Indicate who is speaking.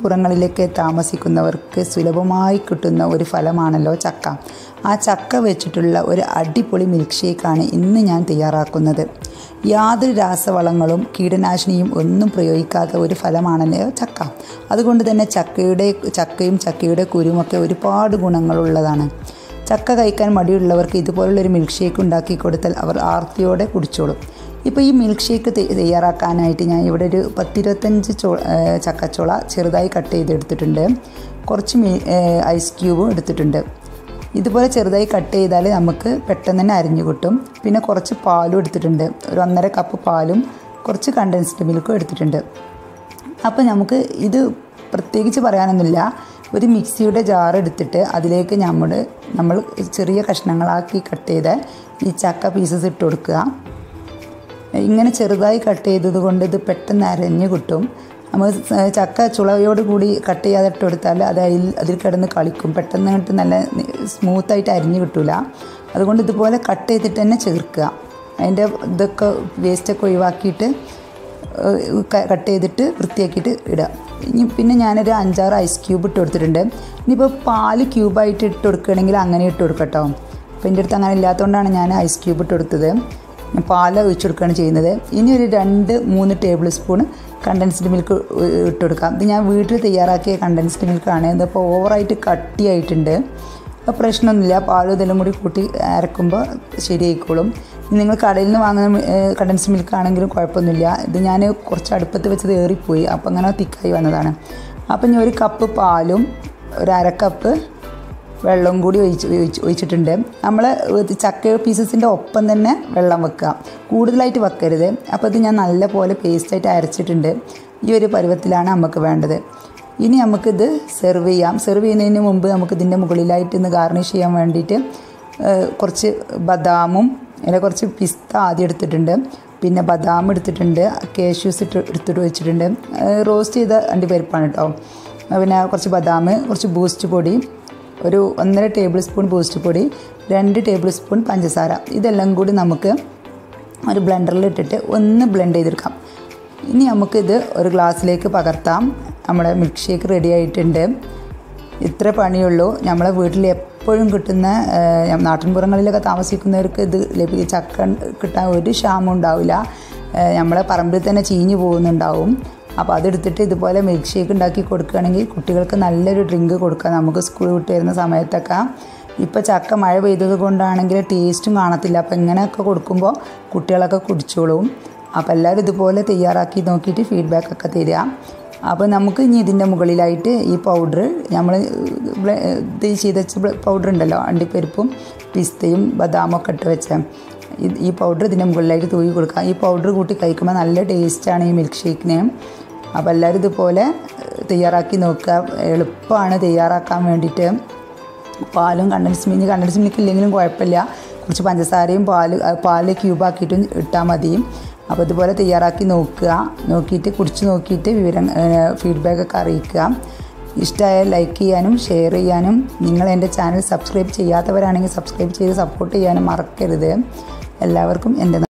Speaker 1: പുറങ്ങളിലേക്ക് താമസിക്കുന്നവർക്ക് സുലഭമായി കിട്ടുന്ന ഒരു ഫലമാണല്ലോ ചക്ക ആ ചക്ക വെച്ചിട്ടുള്ള ഒരു അടിപൊളി മിൽക്ക് ഷേക്കാണ് ഇന്ന് ഞാൻ തയ്യാറാക്കുന്നത് യാതൊരു രാസവളങ്ങളും കീടനാശിനിയും ഒന്നും പ്രയോഗിക്കാത്ത ഒരു ഫലമാണല്ലോ ചക്ക അതുകൊണ്ട് തന്നെ ചക്കയുടെ ചക്കയും ചക്കയുടെ കുരുമൊക്കെ ഒരുപാട് ഗുണങ്ങളുള്ളതാണ് ചക്ക കഴിക്കാൻ മടിയുള്ളവർക്ക് ഇതുപോലുള്ളൊരു മിൽക്ക് ഷേക്ക് ഉണ്ടാക്കി കൊടുത്താൽ അവർ ആർത്തിയോടെ കുടിച്ചോളും ഇപ്പോൾ ഈ മിൽക്ക് ഷേക്ക് തയ്യാറാക്കാനായിട്ട് ഞാൻ ഇവിടെ ഒരു പത്തിരുപത്തഞ്ച് ചോ ചക്കച്ചോള ചെറുതായി കട്ട് ചെയ്തെടുത്തിട്ടുണ്ട് കുറച്ച് മീ ഐസ് ക്യൂബും എടുത്തിട്ടുണ്ട് ഇതുപോലെ ചെറുതായി കട്ട് ചെയ്താൽ നമുക്ക് പെട്ടെന്ന് തന്നെ അരിഞ്ഞു കിട്ടും പിന്നെ കുറച്ച് പാലും എടുത്തിട്ടുണ്ട് ഒരു ഒന്നര കപ്പ് പാലും കുറച്ച് കണ്ടൻസ്ഡ് മിൽക്കും എടുത്തിട്ടുണ്ട് അപ്പോൾ നമുക്ക് ഇത് പ്രത്യേകിച്ച് പറയാനൊന്നുമില്ല ഒരു മിക്സിയുടെ ജാർ എടുത്തിട്ട് അതിലേക്ക് നമ്മൾ നമ്മൾ ചെറിയ കഷ്ണങ്ങളാക്കി കട്ട് ചെയ്ത ഈ ചക്ക പീസസ് ഇട്ട് കൊടുക്കുക ഇങ്ങനെ ചെറുതായി കട്ട് ചെയ്തത് കൊണ്ട് ഇത് പെട്ടെന്ന് അരഞ്ഞ് കിട്ടും നമ്മൾ ചക്ക ചുളയോട് കൂടി കട്ട് ചെയ്യാതെ ഇട്ട് കൊടുത്താൽ അത് അതിൽ അതിൽ കിടന്ന് കളിക്കും പെട്ടെന്ന് കിട്ട് നല്ല സ്മൂത്തായിട്ട് അരിഞ്ഞ് കിട്ടില്ല അതുകൊണ്ട് ഇതുപോലെ കട്ട് ചെയ്തിട്ട് തന്നെ ചേർക്കുക അതിൻ്റെ ഇതൊക്കെ വേസ്റ്റൊക്കെ ഒഴിവാക്കിയിട്ട് കട്ട് ചെയ്തിട്ട് വൃത്തിയാക്കിയിട്ട് ഇടുക ഇനി പിന്നെ ഞാനൊരു അഞ്ചാറ് ഐസ് ക്യൂബ് ഇട്ട് കൊടുത്തിട്ടുണ്ട് ഇനിയിപ്പോൾ പാല് ക്യൂബായിട്ട് ഇട്ട് കൊടുക്കുകയാണെങ്കിൽ അങ്ങനെ ഇട്ട് കൊടുക്കട്ടോ അപ്പോൾ എൻ്റെ അടുത്ത് അങ്ങനെ ഇല്ലാത്തതുകൊണ്ടാണ് ഞാൻ ഐസ് ക്യൂബ് ഇട്ട് കൊടുത്തത് പാൽ ഒഴിച്ചു കൊടുക്കുകയാണ് ചെയ്യുന്നത് ഇനി ഒരു രണ്ട് മൂന്ന് ടേബിൾ സ്പൂൺ കണ്ടൻസ്ഡ് മിൽക്ക് ഇട്ട് കൊടുക്കാം ഇത് ഞാൻ വീട്ടിൽ തയ്യാറാക്കിയ കണ്ടൻസ്ഡ് മിൽക്കാണ് ഇതിപ്പോൾ ഓവറായിട്ട് കട്ടിയായിട്ടുണ്ട് അപ്പോൾ പ്രശ്നമൊന്നുമില്ല പാലും ഇതെല്ലാം കൂടി കൂട്ടി അരക്കുമ്പോൾ ശരിയായിക്കോളും നിങ്ങൾ കടയിൽ നിന്ന് വാങ്ങുന്ന കണ്ടൻസ്ഡ് മിൽക്ക് ആണെങ്കിലും കുഴപ്പമൊന്നുമില്ല ഇത് ഞാൻ കുറച്ച് അടുപ്പത്ത് വെച്ചത് ഏറിപ്പോയി അപ്പോൾ അങ്ങനെ തിക്കായി വന്നതാണ് അപ്പം ഞാൻ ഒരു കപ്പ് പാലും ഒരു അര കപ്പ് വെള്ളവും കൂടി ഒഴിച്ച് ഒഴിച്ച് ഒഴിച്ചിട്ടുണ്ട് നമ്മൾ ചക്ക പീസസിൻ്റെ ഒപ്പം തന്നെ വെള്ളം വെക്കുക കൂടുതലായിട്ട് വെക്കരുത് അപ്പോൾ ഇത് ഞാൻ നല്ല പോലെ പേസ്റ്റായിട്ട് അരച്ചിട്ടുണ്ട് ഈ ഒരു പരുവത്തിലാണ് നമുക്ക് വേണ്ടത് ഇനി നമുക്കിത് സെർവ് ചെയ്യാം സെർവ് ചെയ്യുന്നതിന് മുമ്പ് നമുക്ക് ഇതിൻ്റെ മുകളിലായിട്ട് ഇന്ന് ഗാർണിഷ് ചെയ്യാൻ വേണ്ടിയിട്ട് കുറച്ച് ബദാമും അതിൽ കുറച്ച് പിസ്ത ആദ്യം എടുത്തിട്ടുണ്ട് പിന്നെ ബദാം എടുത്തിട്ടുണ്ട് കേഷ്യൂസ് ഇട്ട് എടുത്തിട്ട് വെച്ചിട്ടുണ്ട് റോസ്റ്റ് ചെയ്ത അണ്ടിപ്പരിപ്പാണ് കേട്ടോ പിന്നെ കുറച്ച് ബദാം കുറച്ച് ബൂസ്റ്റ് പൊടി ഒരു ഒന്നര ടേബിൾ സ്പൂൺ ബൂസ്റ്റ് പൊടി രണ്ട് ടേബിൾ സ്പൂൺ പഞ്ചസാര ഇതെല്ലാം കൂടി നമുക്ക് ഒരു ബ്ലെൻഡറിൽ ഇട്ടിട്ട് ഒന്ന് ബ്ലെൻഡ് ചെയ്തെടുക്കാം ഇനി നമുക്കിത് ഒരു ഗ്ലാസ്സിലേക്ക് പകർത്താം നമ്മുടെ മിൽക്ക് ഷേക്ക് റെഡി ആയിട്ടുണ്ട് ഇത്ര പണിയുള്ളൂ നമ്മളെ വീട്ടിൽ എപ്പോഴും കിട്ടുന്ന നാട്ടിൻപുറങ്ങളിലൊക്കെ താമസിക്കുന്നവർക്ക് ഇത് ലഭി ചക്ക കിട്ടാൻ ഒരു ക്ഷാമം ഉണ്ടാവില്ല നമ്മളെ പറമ്പിൽ തന്നെ ചീഞ്ഞു പോകുന്നുണ്ടാവും അപ്പോൾ അതെടുത്തിട്ട് ഇതുപോലെ മിൽക്ക് ഷേക്ക് ഉണ്ടാക്കി കൊടുക്കുകയാണെങ്കിൽ കുട്ടികൾക്ക് നല്ലൊരു ഡ്രിങ്ക് കൊടുക്കാം നമുക്ക് സ്കൂൾ വിട്ട് വരുന്ന സമയത്തൊക്കെ ഇപ്പോൾ ചക്ക മഴ പെയ്തത് കൊണ്ടാണെങ്കിൽ ടേസ്റ്റും കാണത്തില്ല അപ്പോൾ ഇങ്ങനെയൊക്കെ കൊടുക്കുമ്പോൾ കുട്ടികളൊക്കെ കുടിച്ചോളും അപ്പോൾ എല്ലാവരും ഇതുപോലെ തയ്യാറാക്കി നോക്കിയിട്ട് ഫീഡ്ബാക്ക് ഒക്കെ തരിക അപ്പോൾ നമുക്ക് ഇനി ഇതിൻ്റെ മുകളിലായിട്ട് ഈ പൗഡർ നമ്മൾ ഇത് ചെയ്ത് വെച്ച പൗഡർ ഉണ്ടല്ലോ അണ്ടിപ്പരിപ്പും പിസ്തയും ബദാമൊക്കെ ഇട്ട് വെച്ച ഈ പൗഡർ ഇതിൻ്റെ മുകളിലായിട്ട് തൂക്കി കൊടുക്കുക ഈ പൗഡർ കൂട്ടി കഴിക്കുമ്പോൾ നല്ല ടേസ്റ്റാണ് ഈ മിൽക്ക് ഷേക്കിന് അപ്പോൾ എല്ലാവരും ഇതുപോലെ തയ്യാറാക്കി നോക്കുക എളുപ്പമാണ് തയ്യാറാക്കാൻ വേണ്ടിയിട്ട് പാലും കണ്ടൻസ് മിൽക്ക് കണ്ടൻസ് മിൽക്ക് ഇല്ലെങ്കിലും കുഴപ്പമില്ല കുറച്ച് പഞ്ചസാരയും പാല് പാല് ക്യൂബാക്കിയിട്ടും ഇട്ടാൽ മതി അപ്പോൾ ഇതുപോലെ തയ്യാറാക്കി നോക്കുക നോക്കിയിട്ട് കുടിച്ച് നോക്കിയിട്ട് വിവരം ഫീഡ്ബാക്കൊക്കെ അറിയിക്കുക ഇഷ്ടമായാൽ ലൈക്ക് ചെയ്യാനും ഷെയർ ചെയ്യാനും നിങ്ങൾ എൻ്റെ ചാനൽ സബ്സ്ക്രൈബ് ചെയ്യാത്തവരാണെങ്കിൽ സബ്സ്ക്രൈബ് ചെയ്ത് സപ്പോർട്ട് ചെയ്യാനും മറക്കരുത് എല്ലാവർക്കും എൻ്റെ